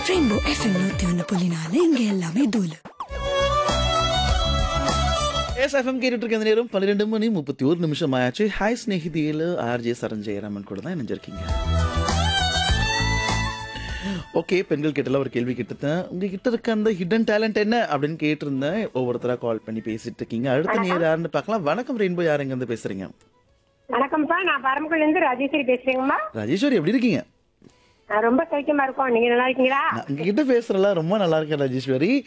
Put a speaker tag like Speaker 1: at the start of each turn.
Speaker 1: rainbow FM நூத்தி ஒன்னு புள்ளி நாலு இங்க எல்லாமே தூளு
Speaker 2: எஸ் எஃப்எம் கேட்டுட்டு இருக்க இந்த நேரம் பன்னிரெண்டு மணி முப்பத்தி ஒரு நிமிஷம் ஆயாச்சு ஹாய் ஸ்நேகிதியில் ஆர்ஜே சரஞ்சயராமன் கூட தான் இணைஞ்சிருக்கீங்க ஓகே பெண்கள் கிட்டலாம் ஒரு கேள்வி கேட்டுத்தேன் உங்ககிட்ட இருக்க அந்த ஹிடன் டேலண்ட் என்ன அப்படின்னு கேட்டிருந்தேன் ஒவ்வொருத்தரா கால் பண்ணி பேசிட்டு இருக்கீங்க அடுத்த நேர் யாருன்னு பார்க்கலாம் வணக்கம் ரெயின்போ யார் எங்க இருந்து பேசுறீங்க
Speaker 3: வணக்கம்ப்பா நான் பரமக்குடில இருந்து ராஜேஸ்வரி பேசுறேங்கம்மா
Speaker 2: ராஜேஸ்வரி எப்படி இருக்கீங்க
Speaker 3: நான் ரொம்ப சௌக்கியமா இருக்கோம் நீங்க நல்லா இருக்கீங்களா
Speaker 2: நான் உங்ககிட்ட பேசுறல ரொம்ப நல்லா இருக்கேன் ராஜேஸ்வரி